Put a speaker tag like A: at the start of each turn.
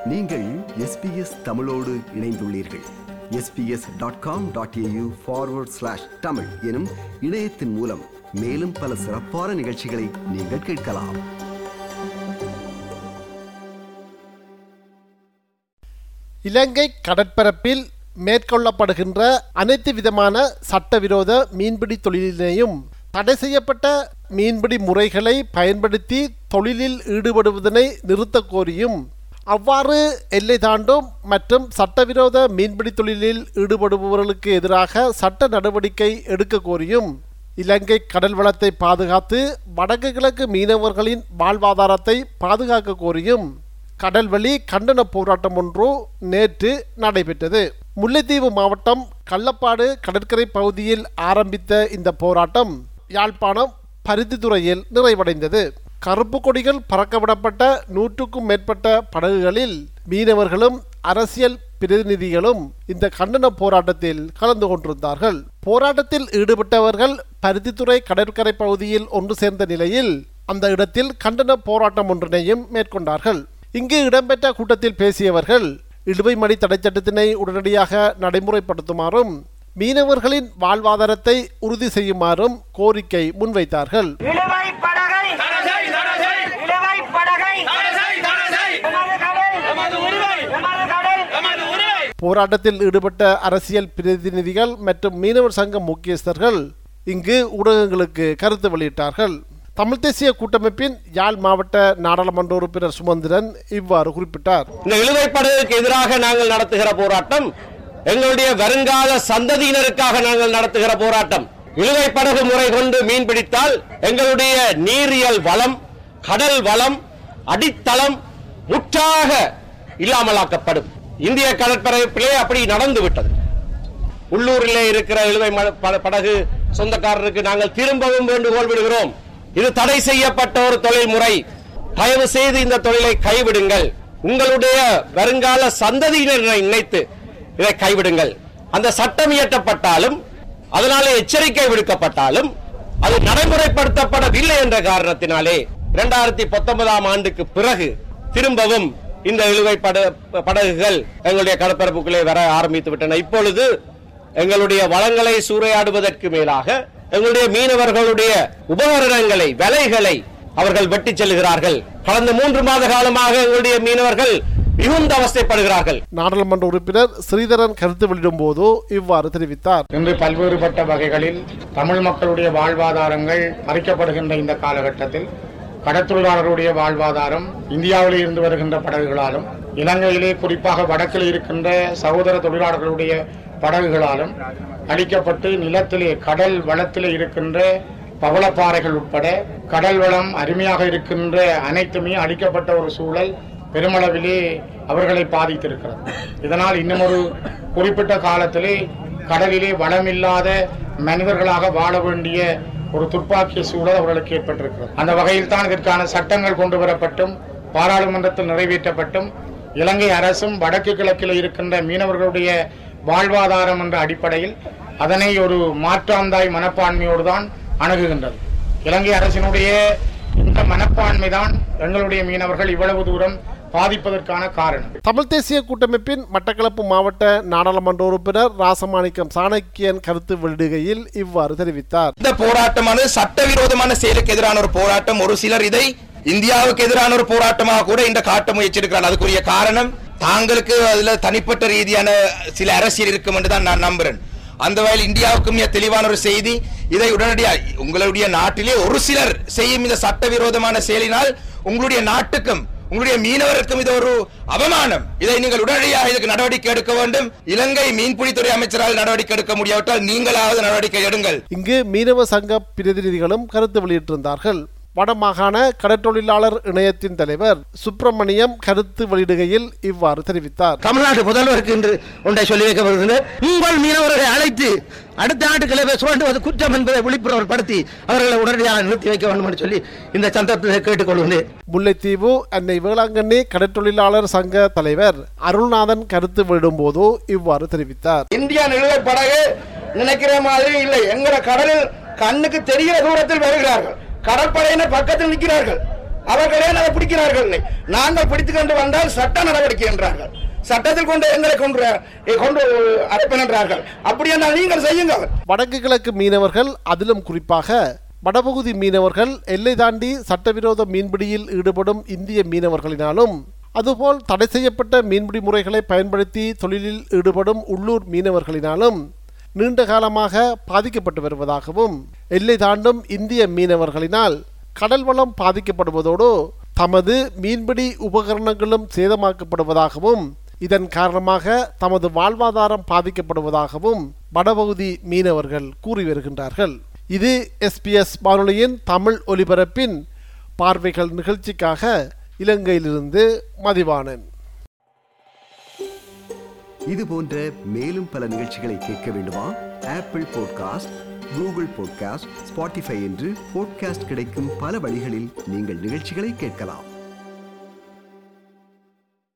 A: நீங்கள் எஸ்பிஎஸ் தமிழோடு இணைந்துள்ளீர்கள் SBS dot com dot AU forward slash Tamil எனும் இணையத்தின் மூலம் மேலும் பல சிறப்பான நிகழ்ச்சிகளை நீங்கள் கேட்கலாம்
B: இலங்கை கடற்பரப்பில் மேற்கொள்ளப்படுகின்ற அனைத்து விதமான சட்டவிரோத மீன்பிடி தொழிலினையும் தடை செய்யப்பட்ட மீன்பிடி முறைகளை பயன்படுத்தி தொழிலில் ஈடுபடுவதனை நிறுத்தக் கோரியும் அவ்வாறு எல்லை தாண்டும் மற்றும் சட்டவிரோத மீன்பிடி தொழிலில் ஈடுபடுபவர்களுக்கு எதிராக சட்ட நடவடிக்கை எடுக்க கோரியும் இலங்கை கடல் வளத்தை பாதுகாத்து வடக்கு கிழக்கு மீனவர்களின் வாழ்வாதாரத்தை பாதுகாக்க கோரியும் கடல்வழி கண்டன போராட்டம் ஒன்று நேற்று நடைபெற்றது முல்லைத்தீவு மாவட்டம் கள்ளப்பாடு கடற்கரை பகுதியில் ஆரம்பித்த இந்த போராட்டம் யாழ்ப்பாணம் பருத்தித்துறையில் நிறைவடைந்தது கருப்பு கொடிகள் பறக்கவிடப்பட்ட நூற்றுக்கும் மேற்பட்ட படகுகளில் மீனவர்களும் அரசியல் பிரதிநிதிகளும் இந்த கண்டன போராட்டத்தில் கலந்து கொண்டிருந்தார்கள் போராட்டத்தில் ஈடுபட்டவர்கள் பருத்தித்துறை கடற்கரை பகுதியில் ஒன்று சேர்ந்த நிலையில் அந்த இடத்தில் கண்டன போராட்டம் ஒன்றினையும் மேற்கொண்டார்கள் இங்கு இடம்பெற்ற கூட்டத்தில் பேசியவர்கள் இழுவை மணி தடை சட்டத்தினை உடனடியாக நடைமுறைப்படுத்துமாறும் மீனவர்களின் வாழ்வாதாரத்தை உறுதி செய்யுமாறும் கோரிக்கை முன்வைத்தார்கள்
C: இழுவை படகை இழுவை படகை எமது கடல் எமது கடல்
B: போராட்டத்தில் ஈடுபட்ட அரசியல் பிரதிநிதிகள் மற்றும் மீனவர் சங்க முக்கியஸ்தர்கள் இங்கு ஊடகங்களுக்கு கருத்து வெளியிட்டார்கள் தமிழ் தேசிய கூட்டமைப்பின் யாழ் மாவட்ட நாடாளுமன்ற உறுப்பினர் சுமந்திரன் இவ்வாறு குறிப்பிட்டார்
D: இந்த இழுவைப்படுவதற்கு எதிராக நாங்கள் நடத்துகிற போராட்டம் எங்களுடைய வருங்கால சந்ததியினருக்காக நாங்கள் நடத்துகிற போராட்டம் இழுவை படகு முறை கொண்டு மீன் பிடித்தால் எங்களுடைய நீரியல் வளம் கடல் வளம் அடித்தளம் முற்றாக இல்லாமலாக்கப்படும் இந்திய கடற்பரப்பிலே அப்படி நடந்து விட்டது உள்ளூரிலே இருக்கிற இழுவை ம- பட- படகு சொந்தக்காரருக்கு நாங்கள் திரும்பவும் வேண்டுகோள் விடுகிறோம் இது தடை செய்யப்பட்ட ஒரு தொழில் முறை தயவு செய்து இந்த தொழிலை கைவிடுங்கள் உங்களுடைய வருங்கால சந்ததியினரை நினைத்து இதை கைவிடுங்கள் அந்த சட்டம் இயற்றப்பட்டாலும் அதனாலே எச்சரிக்கை விடுக்கப்பட்டாலும் அது நடைமுறைப்படுத்தப்படவில்லை என்ற காரணத்தினாலே இரண்டாயிரத்தி பத்தொன்பதாம் ஆண்டுக்கு பிறகு திரும்பவும் இந்த இழுவை பட படகுகள் எங்களுடைய கடற்பரப்புக்குள்ளே வர ஆரம்பித்து விட்டன இப்பொழுது எங்களுடைய வளங்களை சூறையாடுவதற்கு மேலாக எங்களுடைய மீனவர்களுடைய உபகரணங்களை விலைகளை அவர்கள் வெட்டி செல்கிறார்கள் கடந்த மூன்று மாத காலமாக எங்களுடைய மீனவர்கள் மிகுந்த அவஸ்தைப்படுகிறார்கள்
B: நாடாளுமன்ற உறுப்பினர் ஸ்ரீதரன் கருத்து வெளியிடும் போது இவ்வாறு தெரிவித்தார்
E: இன்று பல்வேறுபட்ட வகைகளில் தமிழ் மக்களுடைய வாழ்வாதாரங்கள் மறைக்கப்படுகின்ற இந்த காலகட்டத்தில் கடற்தொழிலாளர்களுடைய வாழ்வாதாரம் இந்தியாவில் இருந்து வருகின்ற படகுகளாலும் இலங்கையிலே குறிப்பாக வடக்கில் இருக்கின்ற சகோதர தொழிலாளர்களுடைய படகுகளாலும் அழிக்கப்பட்டு நிலத்திலே கடல் வளத்திலே இருக்கின்ற பவளப்பாறைகள் உட்பட கடல் வளம் அருமையாக இருக்கின்ற அனைத்துமே அழிக்கப்பட்ட ஒரு சூழல் பெருமளவிலே அவர்களை பாதித்திருக்கிறது இதனால் இன்னும் ஒரு குறிப்பிட்ட காலத்திலே கடலிலே வளமில்லாத மனிதர்களாக வாழ வேண்டிய ஒரு துப்பாக்கிய சூழல் அவர்களுக்கு ஏற்பட்டிருக்கிறது அந்த வகையில் தான் இதற்கான சட்டங்கள் கொண்டு வரப்பட்டும் பாராளுமன்றத்தில் நிறைவேற்றப்பட்டும் இலங்கை அரசும் வடக்கு கிழக்கில் இருக்கின்ற மீனவர்களுடைய வாழ்வாதாரம் என்ற அடிப்படையில் அதனை ஒரு மாற்றாந்தாய் மனப்பான்மையோடு தான் அணுகுகின்றது இலங்கை அரசினுடைய இந்த மனப்பான்மை தான் எங்களுடைய மீனவர்கள் இவ்வளவு தூரம் பாதிப்பதற்கான காரணம்
B: தமிழ் தேசிய கூட்டமைப்பின் மட்டக்களப்பு மாவட்ட நாடாளுமன்ற உறுப்பினர் ராசமாணிக்கம் சாணக்கியன் கருத்து வெளியிடுகையில் இவ்வாறு தெரிவித்தார்
F: இந்த போராட்டமானது சட்டவிரோதமான செயலுக்கு எதிரான ஒரு போராட்டம் ஒரு சிலர் இதை இந்தியாவுக்கு எதிரான ஒரு போராட்டமாக கூட இந்த காட்ட முயற்சிருக்கிறார் அதுக்குரிய காரணம் தாங்களுக்கு அதுல தனிப்பட்ட ரீதியான சில அரசியல் இருக்கும் என்று தான் நான் நம்புறேன் அந்த வகையில் இந்தியாவுக்கு மிக தெளிவான ஒரு செய்தி இதை உடனடியாக உங்களுடைய நாட்டிலே ஒரு சிலர் செய்யும் இந்த சட்டவிரோதமான செயலினால் உங்களுடைய நாட்டுக்கும் உங்களுடைய மீனவருக்கும் இது ஒரு அவமானம் இதை நீங்கள் உடனடியாக இதுக்கு நடவடிக்கை எடுக்க வேண்டும் இலங்கை மீன்பிடித்துறை அமைச்சரால் நடவடிக்கை எடுக்க முடியாவிட்டால் நீங்களாவது நடவடிக்கை எடுங்கள்
B: இங்கு மீனவ சங்க பிரதிநிதிகளும் கருத்து வெளியிட்டிருந்தார்கள் வடமாகாண கடற்றொழிலாளர் இணையத்தின் தலைவர் சுப்பிரமணியம் கருத்து வெளியிடுகையில் இவ்வாறு தெரிவித்தார்
G: தமிழ்நாட்டு முதல்வருக்கு இன்று ஒன்றை சொல்லி வைக்கப்படுகிறது உங்கள் மீனவர்களை அழைத்து அடுத்த நாட்டுகளை சுரண்டுவது குற்றம் என்பதை விழிப்புணர்வுபடுத்தி அவர்களை உடனடியாக நிறுத்தி வைக்க வேண்டும் என்று சொல்லி இந்த சந்தர்ப்பத்தை கேட்டுக்கொள்கிறேன்
B: முல்லைத்தீவு அன்னை வேளாங்கண்ணி கடற்றொழிலாளர் சங்க தலைவர் அருள்நாதன் கருத்து வெளியிடும்போது இவ்வாறு தெரிவித்தார்
D: இந்தியா நிலுவை படகு நினைக்கிற மாதிரி இல்லை எங்கட கடலில் கண்ணுக்கு தெரிகிற தூரத்தில் வருகிறார்கள் கடற்படையினர் பக்கத்தில் நிற்கிறார்கள்
E: அவர்களே அதை பிடிக்கிறார்கள் நாங்கள் பிடித்துக் கொண்டு வந்தால் சட்ட நடவடிக்கை என்றார்கள் சட்டத்தில் கொண்டு எங்களை கொண்டு கொண்டு அழைப்பன் என்றார்கள் அப்படி என்றால் நீங்கள் செய்யுங்கள்
B: வடக்கு கிழக்கு மீனவர்கள் அதிலும் குறிப்பாக வடபகுதி மீனவர்கள் எல்லை தாண்டி சட்டவிரோத மீன்பிடியில் ஈடுபடும் இந்திய மீனவர்களினாலும் அதுபோல் தடை செய்யப்பட்ட மீன்பிடி முறைகளை பயன்படுத்தி தொழிலில் ஈடுபடும் உள்ளூர் மீனவர்களினாலும் நீண்ட காலமாக பாதிக்கப்பட்டு வருவதாகவும் எல்லை தாண்டும் இந்திய மீனவர்களினால் கடல் வளம் பாதிக்கப்படுவதோடு தமது மீன்பிடி உபகரணங்களும் சேதமாக்கப்படுவதாகவும் இதன் காரணமாக தமது வாழ்வாதாரம் பாதிக்கப்படுவதாகவும் வடபகுதி மீனவர்கள் கூறி வருகின்றார்கள் இது எஸ்பிஎஸ் வானொலியின் தமிழ் ஒலிபரப்பின் பார்வைகள் நிகழ்ச்சிக்காக இலங்கையிலிருந்து மதிவாணன்
A: இது போன்ற மேலும் பல நிகழ்ச்சிகளை கேட்க வேண்டுமா Apple podcast Google podcast Spotify என்று பாட்காஸ்ட் கிடைக்கும் பல வழிகளில் நீங்கள் நிகழ்ச்சிகளை கேட்கலாம்